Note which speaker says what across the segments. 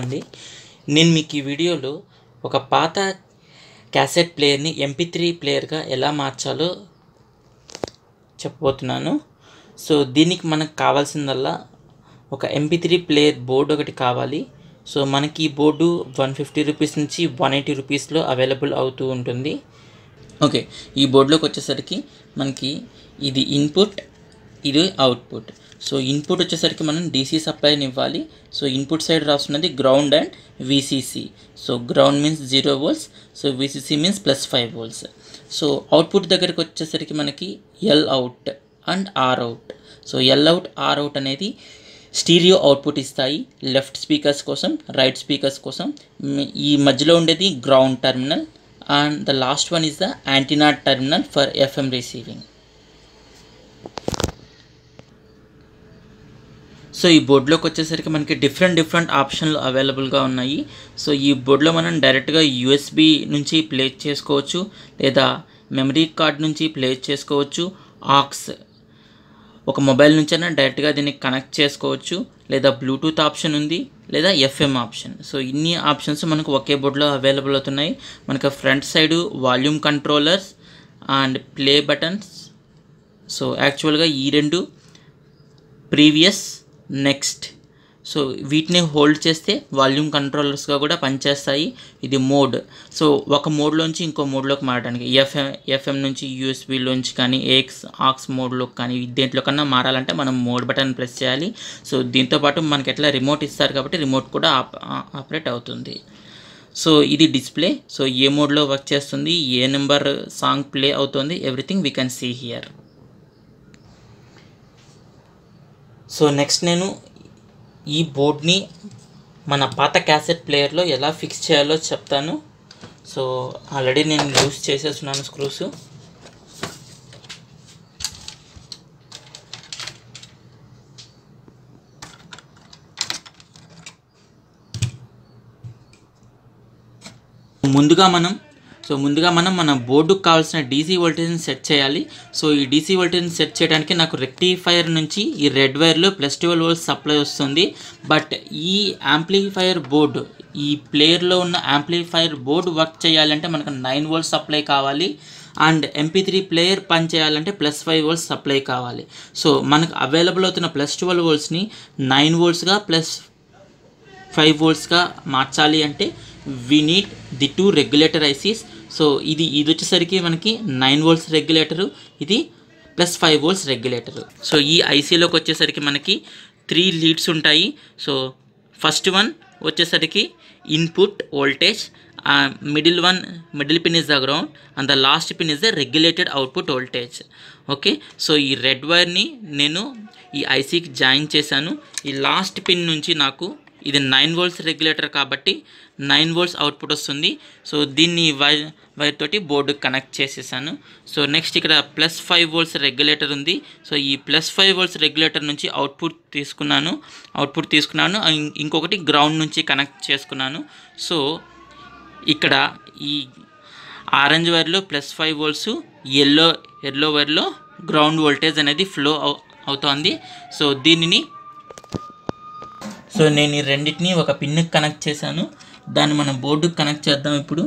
Speaker 1: అండి నేను మీకు ఈ వీడియోలో ఒక పాత క్యాసెట్ ప్లేయర్ని ఎంపీ త్రీ ప్లేయర్గా ఎలా మార్చాలో చెప్పబోతున్నాను సో దీనికి మనకు కావాల్సిందల్లా ఒక ఎంపీ త్రీ ప్లేయర్ బోర్డు ఒకటి కావాలి సో మనకి ఈ బోర్డు వన్ ఫిఫ్టీ రూపీస్ నుంచి వన్ ఎయిటీ రూపీస్లో అవైలబుల్ అవుతూ ఉంటుంది ఓకే ఈ బోర్డులోకి వచ్చేసరికి మనకి ఇది ఇన్పుట్ ఇది అవుట్పుట్ సో ఇన్పుట్ వచ్చేసరికి మనం డీసీ సప్లైని ఇవ్వాలి సో ఇన్పుట్ సైడ్ రాస్తున్నది ground and VCC so ground means zero volts so VCC means plus five volts so output దగ్గరికి వచ్చేసరికి మనకి L out and R out so L out R out అనేది stereo output ఇస్తాయి left speakers కోసం right speakers కోసం hmm, ఈ మధ్యలో ఉండేది ground terminal and the last one is the antenna terminal for FM receiving so ఈ బోర్డులోకి వచ్చేసరికి మనకి డిఫరెంట్ డిఫరెంట్ ఆప్షన్లు అవైలబుల్గా ఉన్నాయి సో ఈ బోర్డులో మనం డైరెక్ట్గా యూఎస్బి నుంచి ప్లే చేసుకోవచ్చు లేదా మెమరీ కార్డ్ నుంచి ప్లే చేసుకోవచ్చు ఆక్స్ ఒక మొబైల్ నుంచైనా డైరెక్ట్గా దీన్ని కనెక్ట్ చేసుకోవచ్చు లేదా బ్లూటూత్ ఆప్షన్ ఉంది లేదా ఎఫ్ఎం ఆప్షన్ సో ఇన్ని ఆప్షన్స్ మనకు ఒకే బోర్డులో అవైలబుల్ అవుతున్నాయి మనకు front side volume controllers and play buttons so యాక్చువల్గా ఈ రెండు ప్రీవియస్ నెక్స్ట్ సో వీటిని హోల్డ్ చేస్తే వాల్యూమ్ కంట్రోలర్స్గా కూడా పనిచేస్తాయి ఇది మోడ్ సో ఒక మోడ్లోంచి ఇంకో మోడ్లోకి మారడానికి ఎఫ్ఎం ఎఫ్ఎం నుంచి యూఎస్బీలోంచి కానీ ఏక్స్ ఆక్స్ మోడ్లోకి కానీ దేంట్లో కన్నా మారాలంటే మనం మోడ్ బటన్ ప్రెస్ చేయాలి సో దీంతోపాటు మనకి ఎట్లా రిమోట్ ఇస్తారు కాబట్టి రిమోట్ కూడా ఆప్ ఆపరేట్ అవుతుంది సో ఇది డిస్ప్లే సో ఏ మోడ్లో వర్క్ చేస్తుంది ఏ నెంబర్ సాంగ్ ప్లే అవుతుంది everything we can see here so next నేను ఈ బోర్డ్ని మన పాత క్యాసెట్ ప్లేయర్లో ఎలా ఫిక్స్ చేయాలో చెప్తాను సో ఆల్రెడీ నేను యూస్ చేసేస్తున్నాను స్క్రూస్ ముందుగా మనం సో ముందుగా మనం మన బోర్డుకు కావాల్సిన డీసీ వోల్టేజ్ని సెట్ చేయాలి సో ఈ డీసీ వోల్టేజ్ని సెట్ చేయడానికి నాకు రెక్టిఫైయర్ నుంచి ఈ రెడ్ వైర్లో ప్లస్ ట్వెల్వ్ వోల్ట్స్ సప్లై వస్తుంది బట్ ఈ యాంప్లిఫైయర్ బోర్డు ఈ ప్లేయర్లో ఉన్న యాంప్లిఫైయర్ బోర్డు వర్క్ చేయాలంటే మనకు నైన్ వోల్ట్స్ సప్లై కావాలి అండ్ ఎంపీ త్రీ ప్లేయర్ పని చేయాలంటే ప్లస్ ఫైవ్ వోల్ట్స్ సప్లై కావాలి సో మనకు అవైలబుల్ అవుతున్న ప్లస్ ట్వెల్వ్ వోల్ట్స్ని నైన్ వోల్ట్స్గా ప్లస్ ఫైవ్ వోల్ట్స్గా మార్చాలి అంటే we need the two regulator ICs so ఇది ఇది వచ్చేసరికి మనకి నైన్ వోల్ట్స్ రెగ్యులేటరు ఇది plus five volts regulator so ఈ ఐసీలోకి వచ్చేసరికి మనకి త్రీ లీడ్స్ ఉంటాయి సో ఫస్ట్ వన్ వచ్చేసరికి input voltage middle one middle pin is the ground and the last pin is the regulated output voltage okay so ఈ red వైర్ని నేను ఈ ఐసీకి జాయిన్ చేశాను ఈ లాస్ట్ పిన్ నుంచి నాకు ఇది నైన్ వోల్ట్స్ రెగ్యులేటర్ కాబట్టి నైన్ వోల్ట్స్ అవుట్పుట్ వస్తుంది సో దీన్ని వైర్ వైర్ తోటి బోర్డుకి కనెక్ట్ చేసేసాను సో నెక్స్ట్ ఇక్కడ ప్లస్ ఫైవ్ వోల్ట్స్ రెగ్యులేటర్ ఉంది సో ఈ ప్లస్ ఫైవ్ వోల్ట్స్ రెగ్యులేటర్ నుంచి అవుట్పుట్ తీసుకున్నాను అవుట్పుట్ తీసుకున్నాను ఇం- ఇంకొకటి గ్రౌండ్ నుంచి కనెక్ట్ చేసుకున్నాను సో ఇక్కడ ఈ ఆరెంజ్ వైర్లో plus five volts yellow yellow వైర్లో గ్రౌండ్ వోల్టేజ్ అనేది ఫ్లో అవు అవుతోంది సో దీనిని సో నేను ఈ రెండింటిని ఒక పిన్కి కనెక్ట్ చేశాను దాన్ని మనం బోర్డుకి కనెక్ట్ చేద్దాం ఇప్పుడు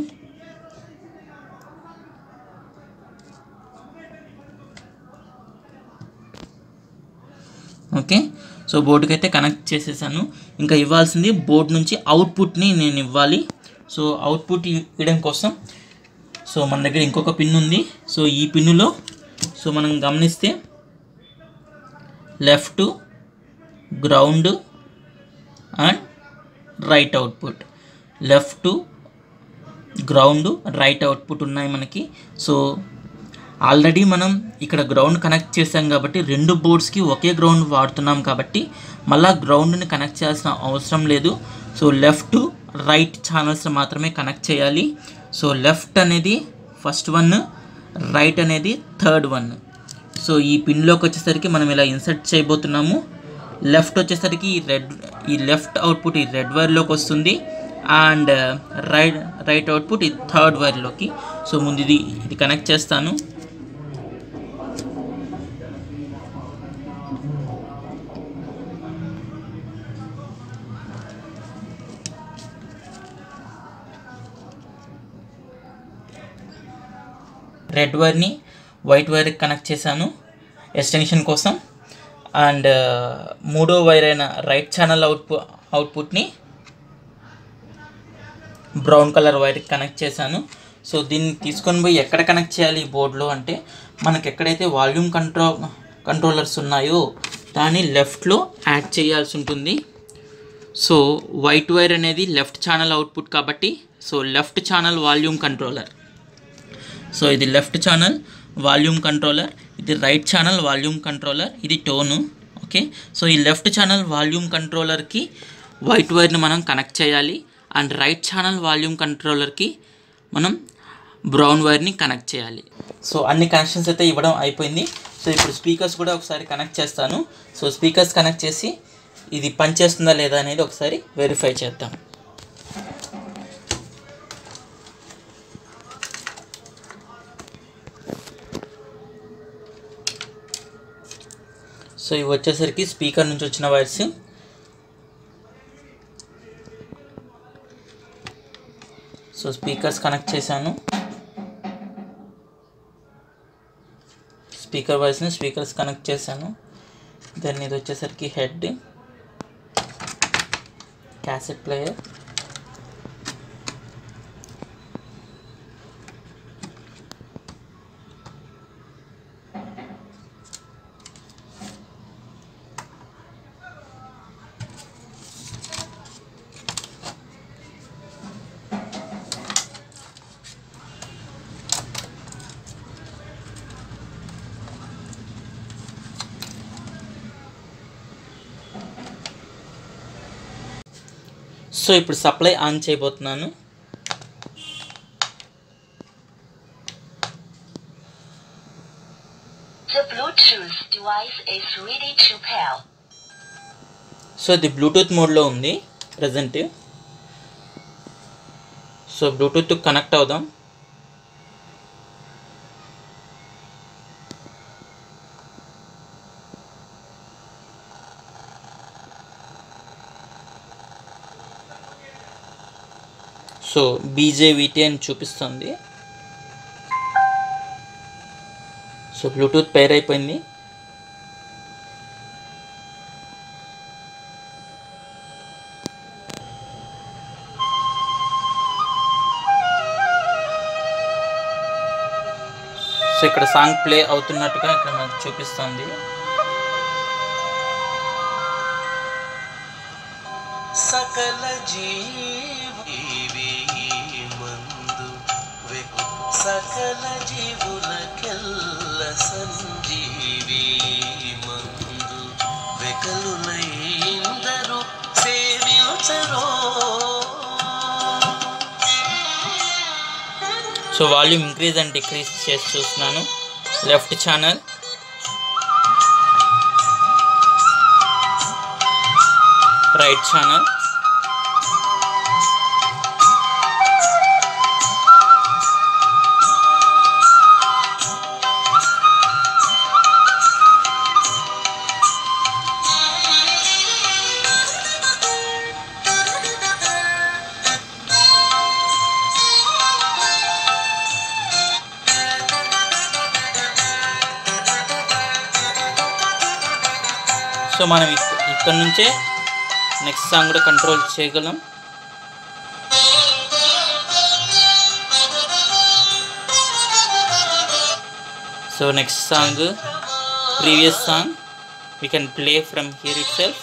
Speaker 1: ఓకే సో బోర్డుకి అయితే కనెక్ట్ చేసేసాను ఇంకా ఇవ్వాల్సింది బోర్డు నుంచి అవుట్పుట్ని నేను ఇవ్వాలి సో అవుట్పుట్ ఇవ్వడం కోసం సో మన దగ్గర ఇంకొక పిన్ ఉంది సో ఈ పిన్నులో సో మనం గమనిస్తే left ground and right output left ground right output ఉన్నాయి మనకి సో ఆల్రెడీ మనం ఇక్కడ గ్రౌండ్ కనెక్ట్ చేసాం కాబట్టి రెండు బోర్డ్స్కి ఒకే గ్రౌండ్ వాడుతున్నాం కాబట్టి మళ్ళా గ్రౌండ్ని కనెక్ట్ చేయాల్సిన అవసరం లేదు సో లెఫ్ట్ రైట్ ఛానల్స్ మాత్రమే కనెక్ట్ చేయాలి సో లెఫ్ట్ అనేది ఫస్ట్ వన్ రైట్ అనేది థర్డ్ వన్ సో ఈ పిన్లోకి వచ్చేసరికి మనం ఇలా ఇన్సర్ట్ చేయబోతున్నాము లెఫ్ట్ వచ్చేసరికి ఈ రెడ్ ఈ లెఫ్ట్ అవుట్పుట్ ఈ రెడ్ వైర్లోకి వస్తుంది అండ్ రైట్ రైట్ అవుట్పుట్ ఈ థర్డ్ వైర్లోకి సో ముందు ఇది ఇది కనెక్ట్ చేస్తాను రెడ్ వైర్ని వైట్ వైర్కి కనెక్ట్ చేశాను ఎక్స్టెన్షన్ కోసం అండ్ మూడో వైర్ అయిన రైట్ ఛానల్ అవుట్పు అవుట్పుట్ని బ్రౌన్ కలర్ వైర్కి కనెక్ట్ చేశాను సో దీన్ని తీసుకొని పోయి ఎక్కడ కనెక్ట్ చేయాలి ఈ బోర్డులో అంటే మనకి ఎక్కడైతే వాల్యూమ్ కంట్రో కంట్రోలర్స్ ఉన్నాయో దాన్ని లెఫ్ట్లో యాడ్ చేయాల్సి ఉంటుంది సో వైట్ వైర్ అనేది లెఫ్ట్ ఛానల్ అవుట్పుట్ కాబట్టి so left channel volume controller so ఇది లెఫ్ట్ ఛానల్ వాల్యూమ్ కంట్రోలర్ ఇది రైట్ ఛానల్ వాల్యూమ్ కంట్రోలర్ ఇది టోను ఓకే సో ఈ లెఫ్ట్ ఛానల్ వాల్యూమ్ కంట్రోలర్కి వైట్ వైర్ని మనం కనెక్ట్ చేయాలి అండ్ రైట్ ఛానల్ వాల్యూమ్ కంట్రోలర్కి మనం బ్రౌన్ వైర్ని కనెక్ట్ చేయాలి సో అన్ని కనెక్షన్స్ అయితే ఇవ్వడం అయిపోయింది సో ఇప్పుడు స్పీకర్స్ కూడా ఒకసారి కనెక్ట్ చేస్తాను సో స్పీకర్స్ కనెక్ట్ చేసి ఇది పనిచేస్తుందా లేదా అనేది ఒకసారి వెరిఫై చేద్దాం సో ఇవి వచ్చేసరికి స్పీకర్ నుంచి వచ్చిన వైర్స్ సో స్పీకర్స్ కనెక్ట్ చేశాను స్పీకర్ వైర్స్ని స్పీకర్స్ కనెక్ట్ చేశాను దెన్ ఇది వచ్చేసరికి హెడ్ క్యాసెట్ ప్లేయర్ సో ఇప్పుడు సప్లై ఆన్ చేయబోతున్నాను
Speaker 2: The Bluetooth device is ready to pair.
Speaker 1: So ఇది బ్లూటూత్ మోడ్లో ఉంది ప్రజెంట్ సో బ్లూటూత్ కనెక్ట్ అవుదాం సో బీజేవిటీ అని చూపిస్తుంది సో బ్లూటూత్ పేర్ అయిపోయింది సో ఇక్కడ సాంగ్ ప్లే అవుతున్నట్టుగా ఇక్కడ మనకు చూపిస్తుంది
Speaker 3: సకల జీవి మందు వెకు సకల జీవులకెల్ల సంజీవి మందు వెకలునైందరు సేవించరో
Speaker 1: so volume increase and decrease చేసి చూస్తున్నాను left channel right channel so మనం ఇక్- ఇక్కడ నుంచే నెక్స్ట్ సాంగ్ కూడా కంట్రోల్ చేయగలం so next song previous song we can play from here itself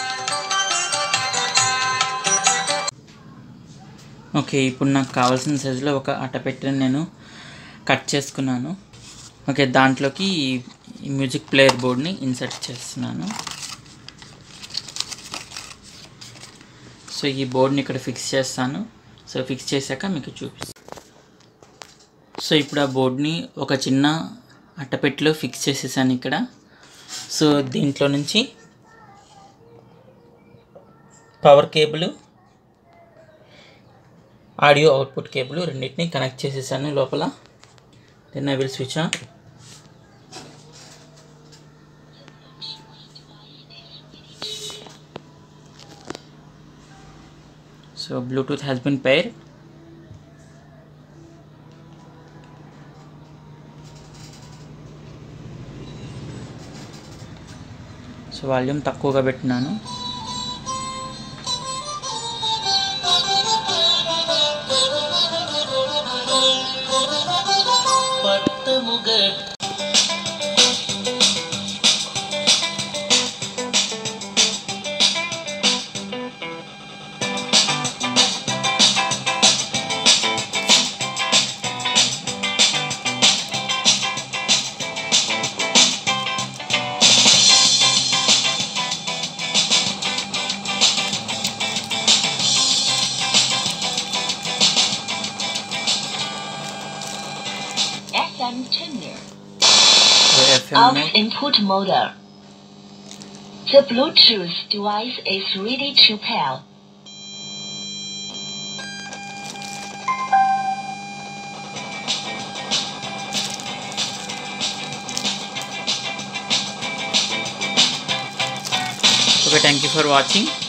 Speaker 1: okay ఇప్పుడు నాకు కావాల్సిన సైజులో ఒక అట్టపెట్టెని నేను కట్ చేసుకున్నాను ఓకే దాంట్లోకి ఈ- ఈ మ్యూజిక్ ప్లేయర్ బోర్డ్ని ఇన్సర్ట్ చేస్తున్నాను సో ఈ బోర్డ్ని ఇక్కడ ఫిక్స్ చేస్తాను సో ఫిక్స్ చేశాక మీకు చూపిస్తాను సో ఇప్పుడు ఆ బోర్డ్ని ఒక చిన్న అట్టపెట్టెలో ఫిక్స్ చేసేసాను ఇక్కడ సో దీంట్లో నుంచి power cable audio output cable రెండింటిని కనెక్ట్ చేసేసాను లోపల then I will switch on So Bluetooth has been paired. So volume తక్కువగా పెట్టినాను
Speaker 3: పట్టముగట్
Speaker 2: FM tuner.
Speaker 1: సో FM
Speaker 2: Out input motor. The Bluetooth device is ready to pair.
Speaker 1: Okay thank you for watching